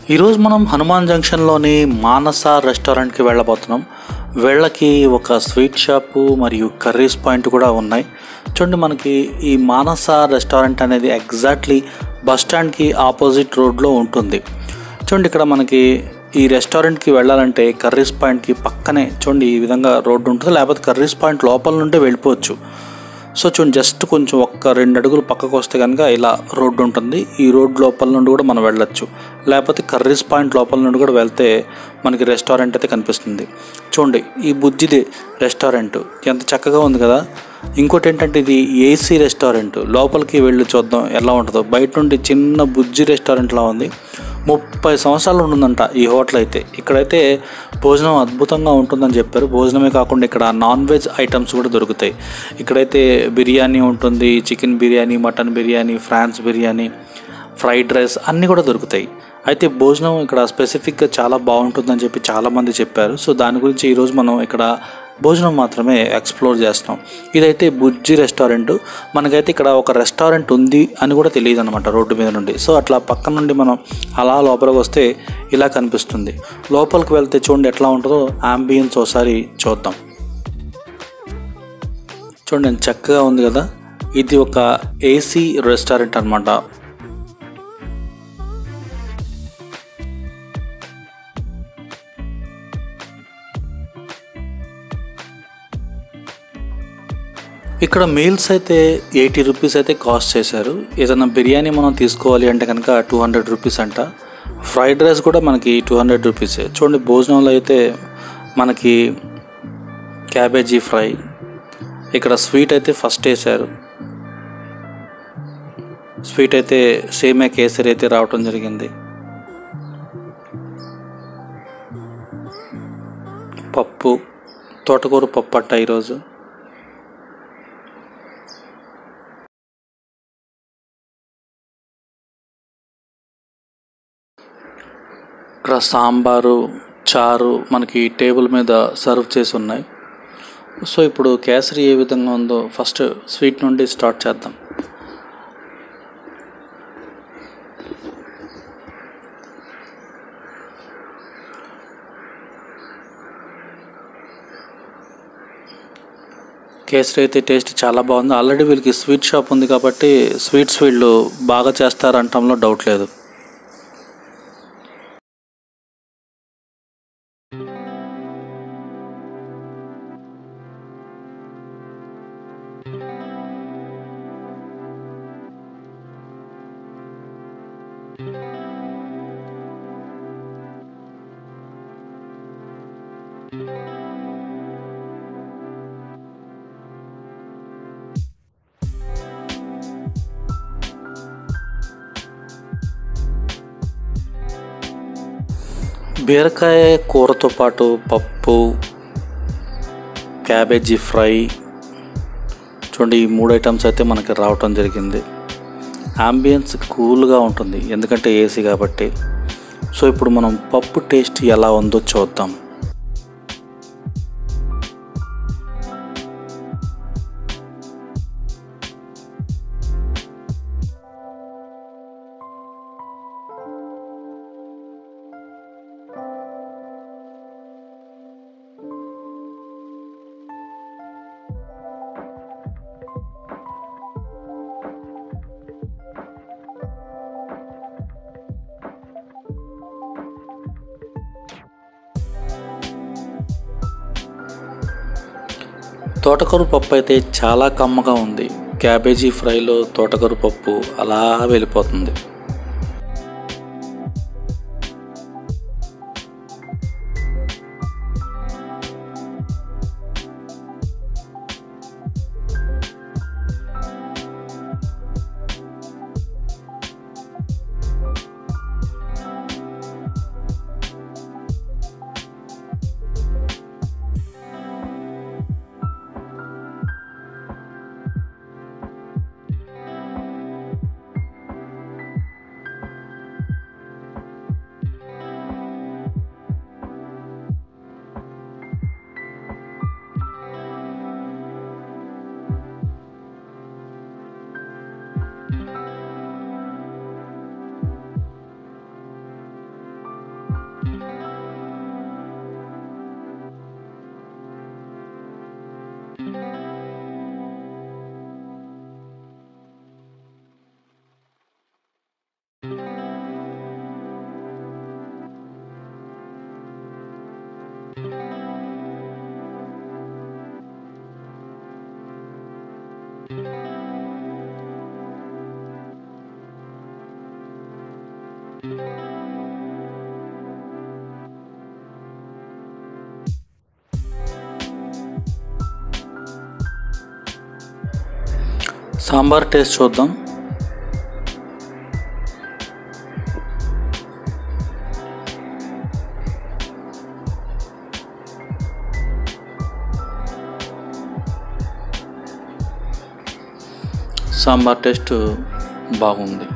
ఈరోజు మనం హనుమాన్ జంక్షన్లోని మానస రెస్టారెంట్కి వెళ్ళబోతున్నాం వెళ్ళకి ఒక స్వీట్ షాపు మరియు కర్రీస్ పాయింట్ కూడా ఉన్నాయి చూడండి మనకి ఈ మానస రెస్టారెంట్ అనేది ఎగ్జాక్ట్లీ బస్ స్టాండ్కి ఆపోజిట్ రోడ్లో ఉంటుంది చూడండి ఇక్కడ మనకి ఈ రెస్టారెంట్కి వెళ్ళాలంటే కర్రీస్ పాయింట్కి పక్కనే చూడండి ఈ విధంగా రోడ్డు ఉంటుంది లేకపోతే కర్రీస్ పాయింట్ లోపల నుండే వెళ్ళిపోవచ్చు సో చూడండి జస్ట్ కొంచెం ఒక్క రెండు అడుగులు పక్కకు వస్తే కనుక ఇలా రోడ్డు ఉంటుంది ఈ రోడ్ లోపల నుండి కూడా మనం వెళ్ళొచ్చు లేకపోతే కర్రీస్ పాయింట్ లోపల నుండి కూడా వెళ్తే మనకి రెస్టారెంట్ అయితే కనిపిస్తుంది చూడండి ఈ బుజ్జిది రెస్టారెంట్ ఎంత చక్కగా ఉంది కదా ఇంకోటి ఏంటంటే ఇది ఏసీ రెస్టారెంట్ లోపలికి వెళ్ళి చూద్దాం ఎలా ఉంటుందో బయట నుండి చిన్న బుజ్జి రెస్టారెంట్లా ఉంది ముప్పై సంవత్సరాలు ఉంటుందంట ఈ హోటల్ అయితే ఇక్కడైతే భోజనం అద్భుతంగా ఉంటుందని చెప్పారు భోజనమే కాకుండా ఇక్కడ నాన్ వెజ్ ఐటమ్స్ కూడా దొరుకుతాయి ఇక్కడైతే బిర్యానీ ఉంటుంది chicken biryani mutton biryani prawns biryani fried rice అన్నీ కూడా దొరుకుతాయి అయితే భోజనం ఇక్కడ స్పెసిఫిక్గా చాలా బాగుంటుందని చెప్పి చాలామంది చెప్పారు సో దాని గురించి ఈరోజు మనం ఇక్కడ భోజనం మాత్రమే ఎక్స్ప్లోర్ చేస్తున్నాం ఇదైతే బుజ్జి రెస్టారెంట్ మనకైతే ఇక్కడ ఒక రెస్టారెంట్ ఉంది అని కూడా తెలియదు అనమాట రోడ్డు మీద నుండి సో అట్లా పక్క నుండి మనం అలా లోపలికి వస్తే ఇలా కనిపిస్తుంది లోపలికి వెళ్తే చూడండి ఎట్లా ఉంటుందో అంబియన్స్ ఒకసారి చూద్దాం చూడండి ఎంత చక్కగా ఉంది కదా ఇది ఒక ఏసీ రెస్టారెంట్ అనమాట ఇక్కడ మీల్స్ అయితే ఎయిటీ రూపీస్ అయితే కాస్ట్ చేశారు ఏదైనా బిర్యానీ మనం తీసుకోవాలి అంటే కనుక టూ హండ్రెడ్ రూపీస్ అంట ఫ్రైడ్ రైస్ కూడా మనకి టూ హండ్రెడ్ రూపీసే చూడండి భోజనంలో అయితే మనకి క్యాబేజీ ఫ్రై ఇక్కడ స్వీట్ అయితే ఫస్ట్ వేశారు స్వీట్ అయితే సేమే కేసరి అయితే రావటం జరిగింది పప్పు తోటకూర పప్పు అట్ట ఈరోజు ఇక్కడ సాంబారు చారు మనకి టేబుల్ మీద సర్వ్ చేసి ఉన్నాయి సో ఇప్పుడు కేసరి ఏ విధంగా ఉందో ఫస్ట్ స్వీట్ నుండి స్టార్ట్ చేద్దాం కేసరి అయితే టేస్ట్ చాలా బాగుంది ఆల్రెడీ వీళ్ళకి స్వీట్ షాప్ ఉంది కాబట్టి స్వీట్స్ వీళ్ళు బాగా చేస్తారంటంలో డౌట్ లేదు బీరకాయ కూరతో పాటు పప్పు క్యాబేజీ ఫ్రై చూడండి ఈ మూడు ఐటమ్స్ అయితే మనకి రావటం జరిగింది అంబియన్స్ కూల్గా ఉంటుంది ఎందుకంటే ఏసీ కాబట్టి సో ఇప్పుడు మనం పప్పు టేస్ట్ ఎలా ఉందో చూద్దాం తోటకూర పప్పు అయితే చాలా కమ్మగా ఉంది క్యాబేజీ ఫ్రైలో తోటకూర పప్పు అలా వెళ్ళిపోతుంది సాంబార్ టేస్ట్ చూద్దాం సాంబార్ టేస్ట్ బాగుంది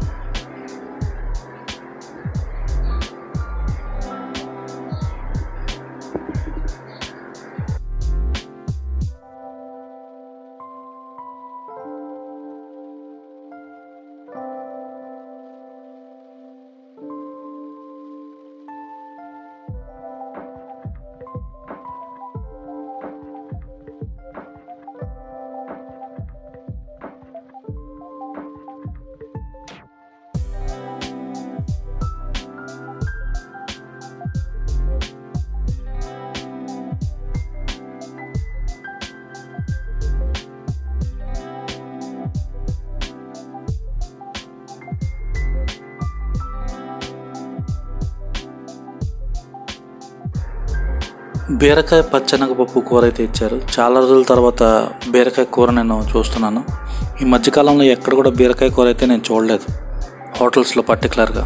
బీరకాయ పచ్చెనగపప్పు కూర అయితే ఇచ్చారు చాలా రోజుల తర్వాత బీరకాయ కూర నేను చూస్తున్నాను ఈ మధ్యకాలంలో ఎక్కడ కూడా బీరకాయ కూర అయితే నేను చూడలేదు హోటల్స్లో పర్టికులర్గా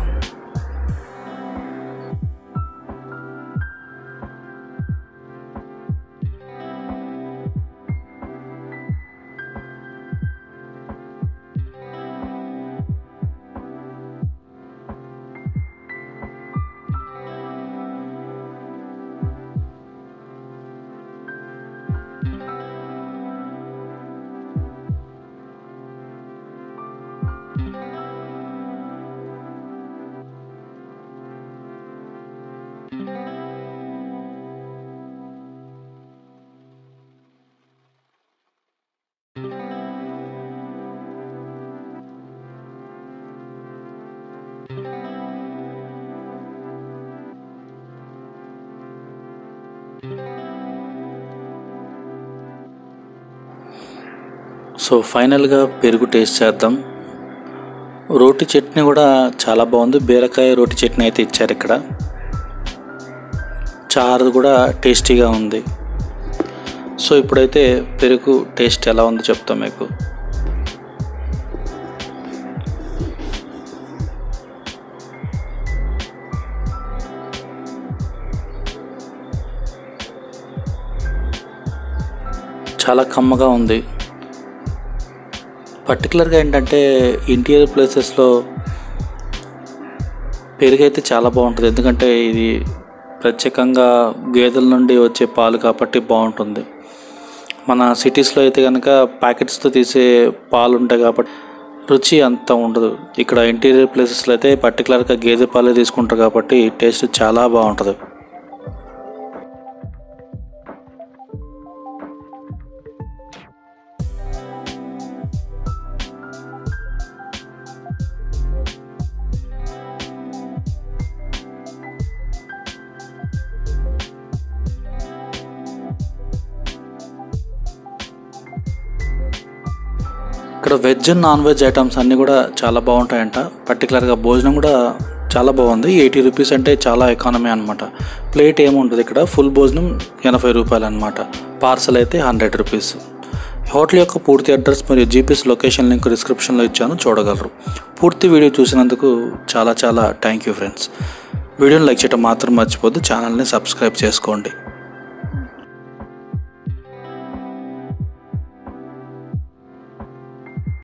సో ఫైనల్గా పెరుగు టేస్ట్ చేద్దాం రోటి చట్నీ కూడా చాలా బాగుంది బీరకాయ రోటి చట్నీ అయితే ఇచ్చారు ఇక్కడ చారు కూడా టేస్టీగా ఉంది సో ఇప్పుడైతే పెరుగు టేస్ట్ ఎలా ఉందో చెప్తాం మీకు చాలా కమ్మగా ఉంది పర్టికులర్గా ఏంటంటే ఇంటీరియర్ ప్లేసెస్లో పెరుగు అయితే చాలా బాగుంటుంది ఎందుకంటే ఇది ప్రత్యేకంగా గేదెల నుండి వచ్చే పాలు కాబట్టి బాగుంటుంది మన సిటీస్లో అయితే కనుక ప్యాకెట్స్తో తీసే పాలు ఉంటాయి కాబట్టి రుచి అంత ఉండదు ఇక్కడ ఇంటీరియర్ ప్లేసెస్లో అయితే పర్టికులర్గా గేదె పాలే తీసుకుంటారు కాబట్టి టేస్ట్ చాలా బాగుంటుంది ఇక్కడ వెజ్ నాన్ వెజ్ ఐటమ్స్ అన్నీ కూడా చాలా బాగుంటాయంట పర్టికులర్గా భోజనం కూడా చాలా బాగుంది ఎయిటీ రూపీస్ అంటే చాలా ఎకానమీ అనమాట ప్లేట్ ఏముంటుంది ఇక్కడ ఫుల్ భోజనం ఎనభై రూపాయలు అనమాట పార్సల్ అయితే హండ్రెడ్ రూపీస్ హోటల్ యొక్క పూర్తి అడ్రస్ మరియు జీపీఎస్ లొకేషన్ లింక్ డిస్క్రిప్షన్లో ఇచ్చాను చూడగలరు పూర్తి వీడియో చూసినందుకు చాలా చాలా థ్యాంక్ యూ ఫ్రెండ్స్ వీడియోని లైక్ చేయడం మాత్రం మర్చిపోద్దు ఛానల్ని సబ్స్క్రైబ్ చేసుకోండి